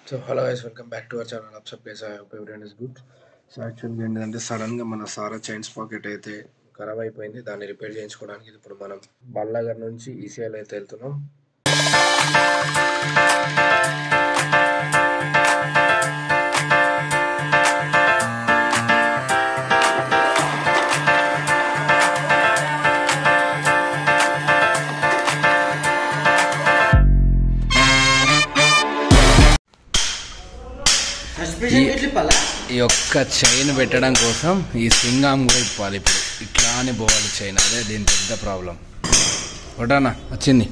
So hello guys welcome back to our channel అప్సప్ place I hope everyone is good so యాక్చువల్గా ఏంటంటే సడన్గా మన సారా చైన్స్ పాకెట్ అయితే ఖరాబ్ అయిపోయింది దాన్ని రిపేర్ చేయించుకోవడానికి ఇప్పుడు మనం బల్లాగర్ నుంచి ఈసీఎల్ అయితే వెళ్తున్నాం సస్పెన్షన్ ఎట్లా ఇప్పాలా ఈ ఒక్క చైన్ పెట్టడం కోసం ఈ సింగాం కూడా ఇప్పాలి ఇప్పుడు ఇట్లా అని పోవాలి చైన్ అదే దీని పెద్ద ప్రాబ్లం ఒకటానా వచ్చింది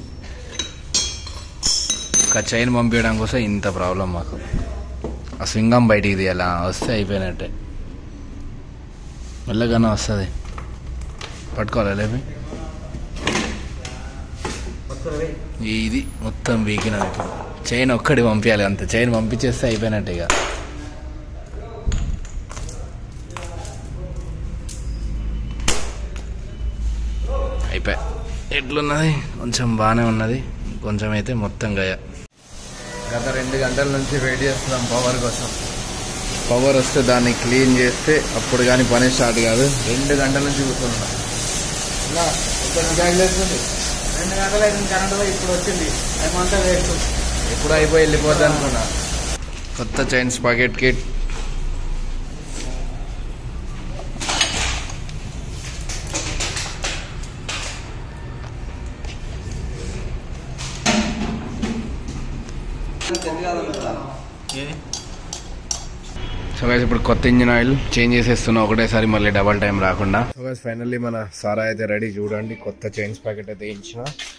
ఒక చైన్ పంపించడం కోసం ఇంత ప్రాబ్లం మాకు ఆ స్వింగం బయటికి తీయాలి ఆ, వస్తే అయిపోయినట్టే మెల్లగానే వస్తుంది పట్టుకోవాలి లేపి ఇది మొత్తం వీకినది ఇప్పుడు చైన్ ఒక్కటి పంపించాలి అంత చైన్ పంపించేస్తే అయిపోయినట్టే ఇక అయిపోయి ఎట్లున్నది కొంచెం బాగానే ఉన్నది కొంచెం అయితే మొత్తం గయ గత రెండు గంటల నుంచి వెయిట్ చేస్తున్నాం పవర్ కోసం పవర్ వస్తే దాన్ని క్లీన్ చేస్తే అప్పుడు కానీ పని స్టార్ట్ కాదు రెండు గంటల నుంచి కూర్చున్నాం ఇలా, ఇక్కడ బ్యాగ్ లేస్తుంది. రెండు గంటల ఐదు కరెంట్ పోయి ఇప్పుడు వచ్చింది ఏమంతా వేస్ట్ ఎప్పుడు అయిపోయి వెళ్ళిపోద్ది అనుకున్నా కొత్త chain sprocket kit so guys ఇప్పుడు కొత్త ఇంజిన్ ఆయిల్ చేంజ్ చేసేస్తున్నా ఒకటేసారి మళ్ళీ డబల్ టైం రాకుండా సో గైస్ ఫైనల్లీ మన సారా అయితే రెడీ చూడండి కొత్త చైన్స్ ప్యాకెట్ అయితే ఇచ్చిన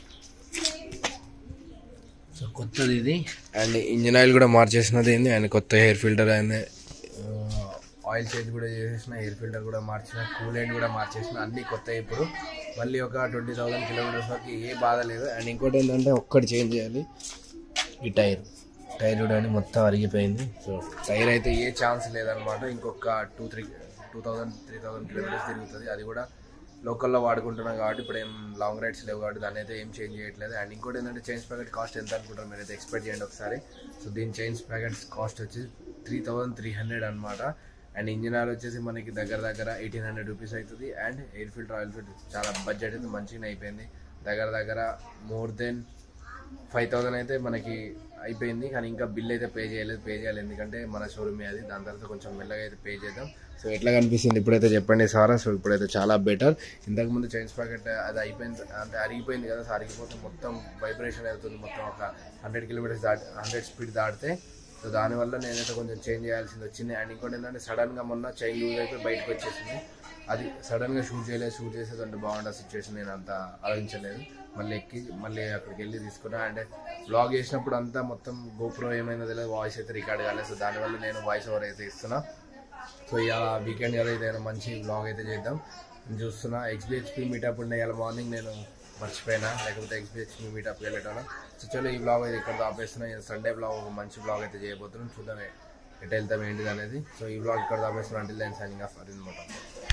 సో కొత్తది ఇది అండ్ ఇంజిన్ ఆయిల్ కూడా మార్చేసినది ఏంది అండ్ కొత్త హెయిర్ ఫిల్టర్ అయింది ఆయిల్ చేంజ్ కూడా చేసేసిన హెయిర్ ఫిల్టర్ కూడా మార్చిన కూలెంట్ కూడా మార్చేసిన అన్ని కొత్త ఇప్పుడు మళ్ళీ ఒక ట్వంటీ థౌసండ్ కిలోమీటర్స్ వరకు ఏ బాధ లేదు అండ్ ఇంకోటి ఏంటంటే ఒక్కటి చేంజ్ చేయాలి ఈ టైర్ టైర్ చూడండి మొత్తం అరిగిపోయింది సో టైర్ అయితే ఏ ఛాన్స్ లేదనమాట ఇంకొక two three two thousand three thousand kilometres తిరుగుతుంది అది కూడా లోకల్లో వాడుకుంటున్నాం కాబట్టి ఇప్పుడు ఏం లాంగ్ రైడ్స్ లేవు కాబట్టి దాన్ని అయితే ఏం చేంజ్ చేయట్లేదు అండ్ ఇంకోటి ఏంటంటే చైన్స్ ప్యాకెట్ కాస్ట్ ఎంత అనుకుంటారు మీరు అయితే ఎక్స్పెక్ట్ చేయండి ఒకసారి సో దీని చైన్స్ ప్యాకెట్స్ కాస్ట్ వచ్చి త్రీ థౌసండ్ త్రీ హండ్రెడ్ అనమాట అండ్ ఇంజిన్ ఆయిల్ వచ్చేసి మనకి దగ్గర దగ్గర ఎయిటీన్ హండ్రెడ్ రూపీస్ అవుతుంది and air filter oil filter చాలా బడ్జెట్ అయితే మంచిగా అయిపోయింది దగ్గర దగ్గర మోర్ దెన్ ఫైవ్ థౌసండ్ అయితే మనకి అయిపోయింది కానీ ఇంకా బిల్ అయితే పే చేయలేదు పే చేయాలి ఎందుకంటే మన షోరూమే అది దాని తర్వాత కొంచెం మెల్లగా అయితే పే చేద్దాం సో ఎట్లా కనిపిస్తుంది ఇప్పుడైతే చెప్పండి సారా సో ఇప్పుడైతే చాలా బెటర్ ఇంతకు ముందు చైన్స్ ప్యాకెట్ అది అయిపోయింది అంటే అరిగిపోయింది కదా సో అరిగిపోతే మొత్తం వైబ్రేషన్ అవుతుంది మొత్తం ఒక హండ్రెడ్ కిలోమీటర్స్ దాటి హండ్రెడ్ స్పీడ్ దాటితే సో దానివల్ల నేనైతే కొంచెం చేంజ్ చేయాల్సింది వచ్చింది అండ్ ఇంకోటి ఏంటంటే సడన్గా మొన్న చైన్ లూజ్ అయిపోయి బయటకు వచ్చేసింది అది సడన్గా షూట్ చేయలేదు షూట్ చేసేదంటే బాగుండే సిచ్యువేషన్ నేను అంత ఆలోచించలేదు మళ్ళీ ఎక్కి మళ్ళీ అక్కడికి వెళ్ళి తీసుకున్నా అండ్ బ్లాగ్ చేసినప్పుడు అంతా మొత్తం గోప్రో ఏమైందో తెలియదు వాయిస్ అయితే రికార్డ్ కాలేదు సో దానివల్ల నేను వాయిస్ ఓవర్ అయితే ఇస్తున్నా సో ఇవాళ వీకెండ్ కదా ఏదైనా మంచి బ్లాగ్ అయితే చేద్దాం నేను చూస్తున్నా ఎక్స్బిహెచ్పి మీటప్ ఉండే ఇవాళ మార్నింగ్ నేను మర్చిపోయినా లేకపోతే ఎక్స్బిహెచ్పి మీటప్ వెళ్ళేటాను సో చలో ఈ బ్లాగ్ అయితే ఇక్కడ ఆపేస్తున్నా సండే బ్లాగ్ ఒక మంచి బ్లాగ్ అయితే చేయబోతున్నాం చూద్దాం ఎటు వెళ్తాం ఏంటిది అనేది సో ఈ బ్లాగ్ ఇక్కడ ఆపేస్తున్నా అంటే దాని సైనింగ్ ఆఫ్ అది అనమాట